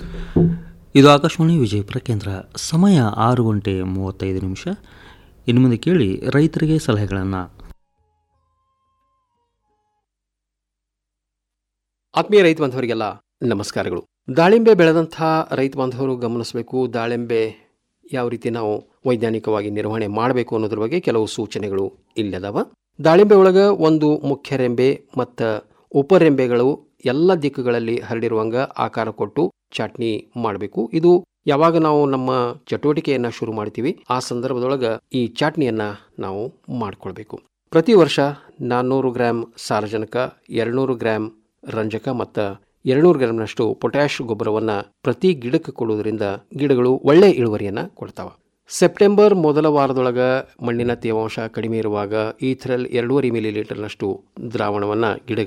ಇದು ಆಕಾಶವಾಣಿ ವಿಜಯಪುರ ಕೇಂದ್ರ ಸಮಯ ಆರು ಗಂಟೆ ಮೂವತ್ತೈದು ನಿಮಿಷ ಇನ್ನು ಮುಂದೆ ಕೇಳಿ ರೈತರಿಗೆ ಸಲಹೆಗಳನ್ನು ಆತ್ಮೀಯ ರೈತ ಬಾಂಧವರಿಗೆಲ್ಲ ನಮಸ್ಕಾರಗಳು ದಾಳಿಂಬೆ ಬೆಳೆದಂಥ ರೈತ ಬಾಂಧವರು ಗಮನಿಸಬೇಕು ದಾಳಿಂಬೆ ಯಾವ ರೀತಿ ನಾವು ವೈಜ್ಞಾನಿಕವಾಗಿ ನಿರ್ವಹಣೆ ಮಾಡಬೇಕು ಅನ್ನೋದ್ರ ಬಗ್ಗೆ ಕೆಲವು ಸೂಚನೆಗಳು ಇಲ್ಲದವ ದಾಳಿಂಬೆ ಒಳಗೆ ಒಂದು ಮುಖ್ಯ ರೆಂಬೆ ಮತ್ತು ಉಪರೆಂಬೆಗಳು ಎಲ್ಲ ದಿಕ್ಕುಗಳಲ್ಲಿ ಹರಡಿರುವಂಗ ಆಕಾರ ಕೊಟ್ಟು ಚಟ್ನಿ ಮಾಡಬೇಕು ಇದು ಯಾವಾಗ ನಾವು ನಮ್ಮ ಚಟುವಟಿಕೆಯನ್ನ ಶುರು ಮಾಡ್ತೀವಿ ಆ ಸಂದರ್ಭದೊಳಗೆ ಈ ಚಟ್ನಿಯನ್ನ ನಾವು ಮಾಡ್ಕೊಳ್ಬೇಕು ಪ್ರತಿ ವರ್ಷ ನಾನ್ನೂರು ಗ್ರಾಂ ಸಾರಜನಕ ಎರಡ್ನೂರು ಗ್ರಾಂ ರಂಜಕ ಮತ್ತು ಎರಡ್ನೂರು ಗ್ರಾಂನಷ್ಟು ಪೊಟ್ಯಾಶ್ ಗೊಬ್ಬರವನ್ನು ಪ್ರತಿ ಗಿಡಕ್ಕೆ ಕೊಡುವುದರಿಂದ ಗಿಡಗಳು ಒಳ್ಳೆ ಇಳುವರಿಯನ್ನು ಕೊಡ್ತಾವ ಸೆಪ್ಟೆಂಬರ್ ಮೊದಲ ವಾರದೊಳಗ ಮಣ್ಣಿನ ತೇವಾಂಶ ಕಡಿಮೆ ಇರುವಾಗ ಈಥರಲ್ ಎರಡೂವರೆ ಮಿಲಿ ಲೀಟರ್ನಷ್ಟು ದ್ರಾವಣವನ್ನು ಗಿಡಗಳಿಗೆ